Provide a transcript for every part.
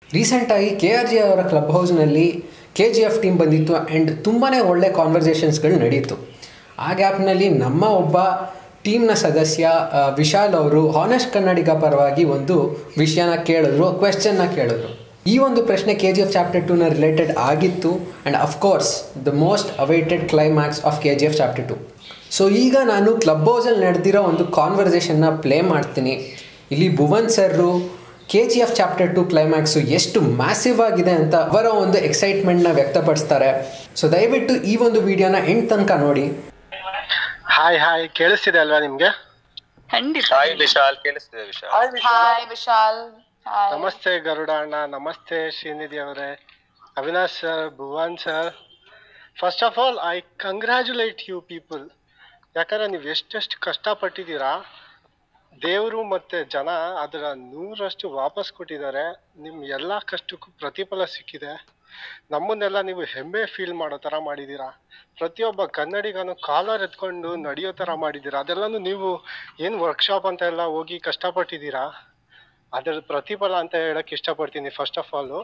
ರೀಸೆಂಟಾಗಿ K R G ಅವರ club ಹೌಸ್ನಲ್ಲಿ ಕೆ ಜಿ ಎಫ್ ಟೀಮ್ ಬಂದಿತ್ತು ಆ್ಯಂಡ್ ತುಂಬಾ ಒಳ್ಳೆ ಕಾನ್ವರ್ಸೇಷನ್ಸ್ಗಳು ನಡೀತು ಆ ಗ್ಯಾಪ್ನಲ್ಲಿ ನಮ್ಮ ಒಬ್ಬ ಟೀಮ್ನ ಸದಸ್ಯ ಆ, ವಿಶಾಲ್ ಅವರು ಹಾನೆಸ್ಟ್ ಕನ್ನಡಿಗ ಪರವಾಗಿ ಒಂದು ವಿಷಯನ ಕೇಳಿದ್ರು ಕ್ವೆಶ್ಚನ್ನ ಕೇಳಿದ್ರು ಈ ಒಂದು ಪ್ರಶ್ನೆ ಕೆ ಜಿ ಎಫ್ ಚಾಪ್ಟರ್ ಟೂನ ರಿಲೇಟೆಡ್ ಆಗಿತ್ತು and of course the most awaited climax of K G F chapter two so ಈಗ ನಾನು ಕ್ಲಬ್ ಹೌಸಲ್ಲಿ ನಡೆದಿರೋ ಒಂದು ಕಾನ್ವರ್ಸೇಷನ್ನ ಪ್ಲೇ ಮಾಡ್ತೀನಿ ಇಲ್ಲಿ Bhuvan sir K G F chapter two climax ಎಷ್ಟು ಮ್ಯಾಸಿವ್ ಆಗಿದೆ ಅಂತ ಅವರ ಒಂದು ಎಕ್ಸೈಟ್ಮೆಂಟ್ನ ವ್ಯಕ್ತಪಡಿಸ್ತಾರೆ ಸೊ ದಯವಿಟ್ಟು ಈ ಒಂದು ವಿಡಿಯೋನ ಎಂಡ್ ತನಕ ನೋಡಿ ಹಾಯ್ ಹಾಯ್ ಕೇಳಿಸ್ತಿದೆ ಅಲ್ವಾ ನಿಮ್ಗೆ ಖಂಡಿತ ಹಾಯ್ ವಿಶಾಲ್ ಕೇಳಿಸ್ತಿದೆ ವಿಶಾಲ್ ಹಾಯ್ ವಿಶಾಲ್ ಹಾಯ್ ನಮಸ್ತೆ ಗರುಡ ಅಣ್ಣ ನಮಸ್ತೆ ಶ್ರೀನಿಧಿ ಅವರೇ Avinash sir Bhuvan sir first of all I congratulate you people ಯಾಕಂದ್ರೆ ನೀವು ಎಷ್ಟೆಷ್ಟು ಕಷ್ಟಪಟ್ಟಿದ್ದೀರಾ ದೇವರು ಮತ್ತು ಜನ ಅದರ ನೂರಷ್ಟು ವಾಪಸ್ ಕೊಟ್ಟಿದ್ದಾರೆ ನಿಮ್ಮ ಎಲ್ಲ ಕಷ್ಟಕ್ಕೂ ಪ್ರತಿಫಲ ಸಿಕ್ಕಿದೆ ನಮ್ಮನ್ನೆಲ್ಲ ನೀವು ಹೆಮ್ಮೆ ಫೀಲ್ ಮಾಡೋ ಥರ ಮಾಡಿದ್ದೀರಾ ಪ್ರತಿಯೊಬ್ಬ ಕನ್ನಡಿಗನು ಕಾಲರ್ ಎತ್ಕೊಂಡು ನಡೆಯೋ ಥರ ಮಾಡಿದ್ದೀರಾ ಅದೆಲ್ಲನೂ ನೀವು ಏನು ವರ್ಕ್ಶಾಪ್ ಅಂತ ಎಲ್ಲ ಹೋಗಿ ಕಷ್ಟಪಟ್ಟಿದ್ದೀರಾ ಅದರ ಪ್ರತಿಫಲ ಅಂತ ಹೇಳಕ್ ಇಷ್ಟಪಡ್ತೀನಿ first of all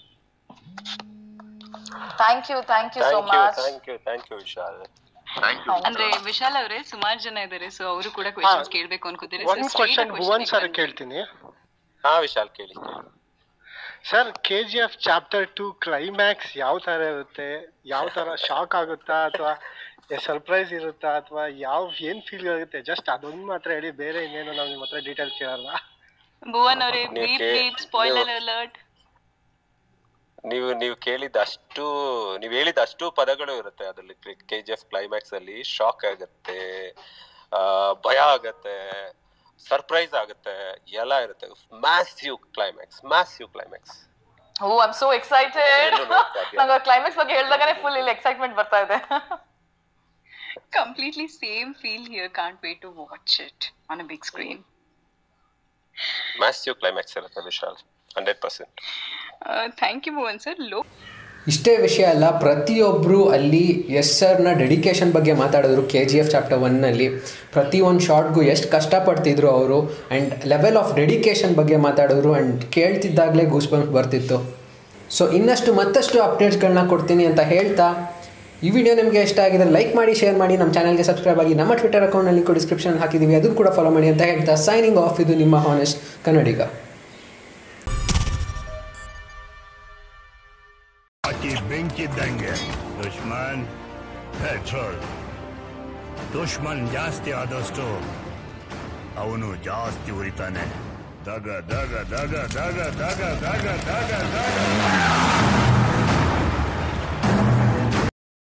thank you thank you so thank you much thank you thank you Vishal ಅಂದ್ರೆ ವಿಶಾಲ್ ಅವರೇ ಸುಮಾರು ಜನ ಇದ್ದಾರೆ ಸೊ ಅವರು ಕೂಡ ಕ್ವೆಶನ್ಸ್ ಕೇಳ್ಬೇಕು ಅನ್ಕೋತೀರಿ ಒಂದ್ ಕ್ವಶನ್ ಭುವನ್ ಸರ್ ಕೇಳ್ತೀನಿ ಹಾ ವಿಶಾಲ್ ಕೇಳಿ ಕೇಳಿ sir K G F chapter two climax ಯಾವ ತರ ಇರುತ್ತೆ ಯಾವ ತರ ಶಾಕ್ ಆಗುತ್ತಾ ಅಥವಾ ಸರ್ಪ್ರೈಸ್ ಇರುತ್ತಾ ಅಥವಾ ಯಾವ ಏನ್ ಫೀಲ್ ಆಗುತ್ತೆ ಜಸ್ಟ್ ಅದೊಂದು ಮಾತ್ರ ಹೇಳಿ ಬೇರೆ ಇನ್ನೇನು ನಾವು ನಿಮ್ಮ ಹತ್ರ ಡೀಟೇಲ್ ಕೇಳಲ್ಲ ಭುವನ್ ಅವರೇ ನೀವು ಬೀಪ್ ಕೇ- ಬೀಪ್ ಸ್ಪಾಯ್ಲರ್ ನೀವು- ಅಲರ್ಟ್ ನೀವು ನೀವು ಕೇಳಿದಷ್ಟು ನೀವು ಹೇಳಿದಷ್ಟು ಪದಗಳು ಇರುತ್ತೆ ಅದ್ರಲ್ಲಿ ಕೆ ಜಿ ಎಫ್ ಕ್ಲೈಮ್ಯಾಕ್ಸ್ ಅಲ್ಲಿ ಶಾಕ್ ಆಗತ್ತೆ ಆ, ಭಯ ಆಗತ್ತೆ ಸರ್ಪ್ರೈಸ್ ಆಗುತ್ತೆ ಎಲ್ಲ ಇರುತ್ತೆ massive climax massive climax oh I am so excited ಎಲ್ಲೂ ನೋಡ್ತಾ ಇದ್ದೀರಾ? ನಂಗೆ ಕ್ಲೈಮ್ಯಾಕ್ಸ್ ಬಗ್ಗೆ ಹೇಳಿದಾಗನೇ ಫುಲ್ ಇಲ್ಲಿ ಎಕ್ಸೈಟ್ಮೆಂಟ್ ಬರ್ತಾ ಇದೆ completely same feel here can't wait to watch it on a big screen massive climax ಇರುತ್ತೆ Vishal hundred percent thank you Bhuvan sir ಲೋ ಇಷ್ಟೇ ವಿಷಯ ಅಲ್ಲ ಪ್ರತಿಯೊಬ್ಬರು ಅಲ್ಲಿ ಎಸ್ ಸರ್ನ ಡೆಡಿಕೇಶನ್ ಬಗ್ಗೆ ಮಾತಾಡಿದ್ರು ಕೆ ಜಿ ಎಫ್ ಚಾಪ್ಟರ್ ಒನ್ನಲ್ಲಿ ಪ್ರತಿಯೊಂದು ಶಾರ್ಟ್ಗೂ ಎಷ್ಟು ಕಷ್ಟಪಡ್ತಿದ್ರು ಅವರು ಆ್ಯಂಡ್ ಲೆವೆಲ್ ಆಫ್ ಡೆಡಿಕೇಶನ್ ಬಗ್ಗೆ ಮಾತಾಡಿದ್ರು ಆ್ಯಂಡ್ ಕೇಳ್ತಿದ್ದಾಗಲೇ ಗೂಸ್ ಬಂಕ್ ಬರ್ತಿತ್ತು ಸೊ ಇನ್ನಷ್ಟು ಮತ್ತಷ್ಟು ಅಪ್ಡೇಟ್ಸ್ಗಳನ್ನ ಕೊಡ್ತೀನಿ ಅಂತ ಹೇಳ್ತಾ ಈ ವಿಡಿಯೋ ನಿಮಗೆ ಇಷ್ಟ ಆಗಿದೆ ಲೈಕ್ ಮಾಡಿ ಶೇರ್ ಮಾಡಿ ನಮ್ಮ ಚಾನಲ್ಗೆ ಸಬ್ಸ್ಕ್ರೈಬ್ ಆಗಿ ನಮ್ಮ ಟ್ವಿಟರ್ ಅಕೌಂಟ್ನಲ್ಲಿ ಕೂಡ ಡಿಸ್ಕ್ರಿಪ್ಷನ್ ಹಾಕಿದ್ದೀವಿ ಅದನ್ನು ಕೂಡ ಫಾಲೋ ಮಾಡಿ ಅಂತ ಹೇಳ್ತಾ ಸೈನಿಂಗ್ ಆಫ್ ಇದು ನಿಮ್ಮ ಹಾನೆಸ್ಟ್ ಕನ್ನಡಿಗ ಬಾಕಿ ಬೆಂಕಿದ್ದಂಗೆ ದುಶ್ಮನ್ ಪೆಟ್ರೋಲ್ ದುಶ್ಮನ್ ಜಾಸ್ತಿ ಆದಷ್ಟು ಅವನು ಜಾಸ್ತಿ ಉರಿತಾನೆ ದಗ ದಗ ದಗ ದಗ ದಗ ದಗ ದಗ ದಗ